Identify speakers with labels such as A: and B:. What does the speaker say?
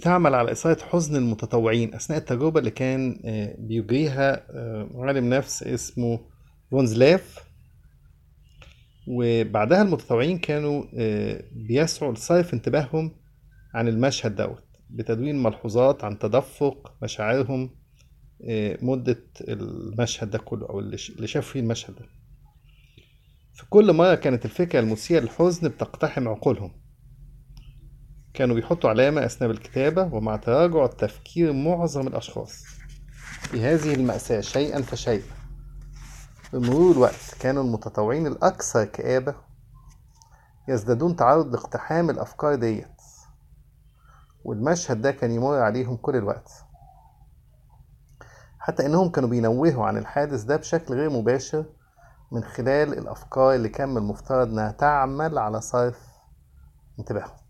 A: بتعمل على إثارة حزن المتطوعين أثناء التجربة اللي كان آه، بيجريها آه، عالم نفس اسمه فونزلاف وبعدها المتطوعين كانوا آه، بيسعوا لصرف انتباههم عن المشهد دوت بتدوين ملحوظات عن تدفق مشاعرهم آه، مدة المشهد ده كله أو اللي ش- اللي شافوا فيه المشهد ده في كل مرة كانت الفكرة المثيرة للحزن بتقتحم عقولهم كانوا بيحطوا علامة أثناء الكتابة ومع تراجع تفكير معظم الأشخاص في هذه المأساة شيئا فشيئا بمرور الوقت كانوا المتطوعين الأكثر كآبة يزدادون تعرض لاقتحام الأفكار ديت والمشهد ده كان يمر عليهم كل الوقت حتى إنهم كانوا بينوهوا عن الحادث ده بشكل غير مباشر من خلال الأفكار اللي كان من المفترض إنها تعمل على صرف انتباههم